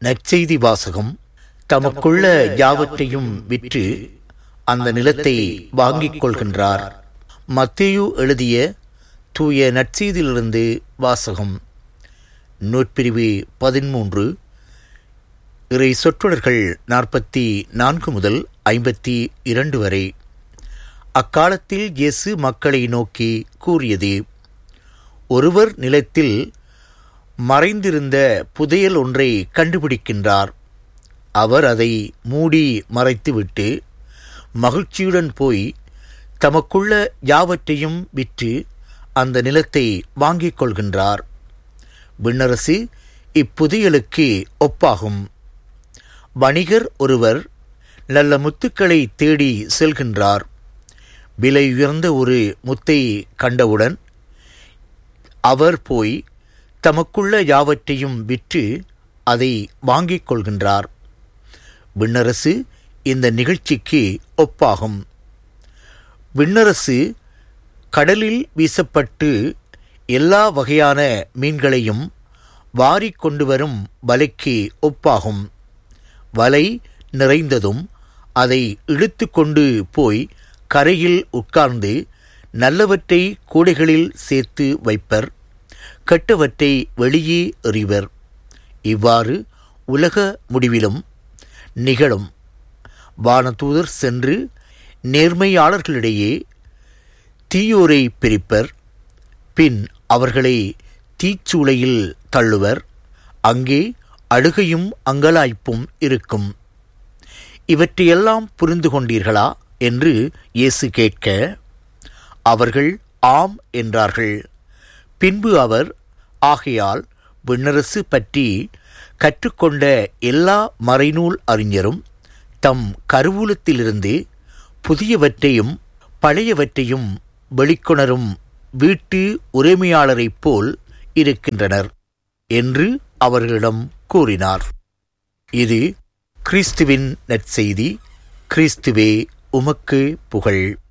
நற்செய்தி வாசகம் தமக்குள்ள யாவற்றையும் விற்று அந்த நிலத்தை வாங்கிக் கொள்கின்றார் மத்தேயு எழுதிய தூய நற்செய்தியிலிருந்து வாசகம் நூற்பிரிவு பதிமூன்று இறை சொற்றொடர்கள் நாற்பத்தி நான்கு முதல் ஐம்பத்தி இரண்டு வரை அக்காலத்தில் இயேசு மக்களை நோக்கி கூறியது ஒருவர் நிலத்தில் மறைந்திருந்த புதையல் ஒன்றை கண்டுபிடிக்கின்றார் அவர் அதை மூடி மறைத்துவிட்டு மகிழ்ச்சியுடன் போய் தமக்குள்ள யாவற்றையும் விற்று அந்த நிலத்தை வாங்கிக் கொள்கின்றார் விண்ணரசு இப்புதையலுக்கு ஒப்பாகும் வணிகர் ஒருவர் நல்ல முத்துக்களை தேடி செல்கின்றார் விலை உயர்ந்த ஒரு முத்தை கண்டவுடன் அவர் போய் தமக்குள்ள யாவற்றையும் விற்று அதை வாங்கிக் கொள்கின்றார் விண்ணரசு இந்த நிகழ்ச்சிக்கு ஒப்பாகும் விண்ணரசு கடலில் வீசப்பட்டு எல்லா வகையான மீன்களையும் வாரிக் கொண்டு வரும் வலைக்கு ஒப்பாகும் வலை நிறைந்ததும் அதை இழுத்து கொண்டு போய் கரையில் உட்கார்ந்து நல்லவற்றை கூடைகளில் சேர்த்து வைப்பர் கெட்டவற்றை வெளியே எறிவர் இவ்வாறு உலக முடிவிலும் நிகழும் வானதூதர் சென்று நேர்மையாளர்களிடையே தீயோரை பிரிப்பர் பின் அவர்களை தீச்சூளையில் தள்ளுவர் அங்கே அழுகையும் அங்கலாய்ப்பும் இருக்கும் இவற்றையெல்லாம் புரிந்து கொண்டீர்களா என்று இயேசு கேட்க அவர்கள் ஆம் என்றார்கள் பின்பு அவர் ஆகையால் விண்ணரசு பற்றி கற்றுக்கொண்ட எல்லா மறைநூல் அறிஞரும் தம் கருவூலத்திலிருந்து புதியவற்றையும் பழையவற்றையும் வெளிக்கொணரும் வீட்டு உரிமையாளரைப் போல் இருக்கின்றனர் என்று அவர்களிடம் கூறினார் இது கிறிஸ்துவின் நற்செய்தி கிறிஸ்துவே உமக்கு புகழ்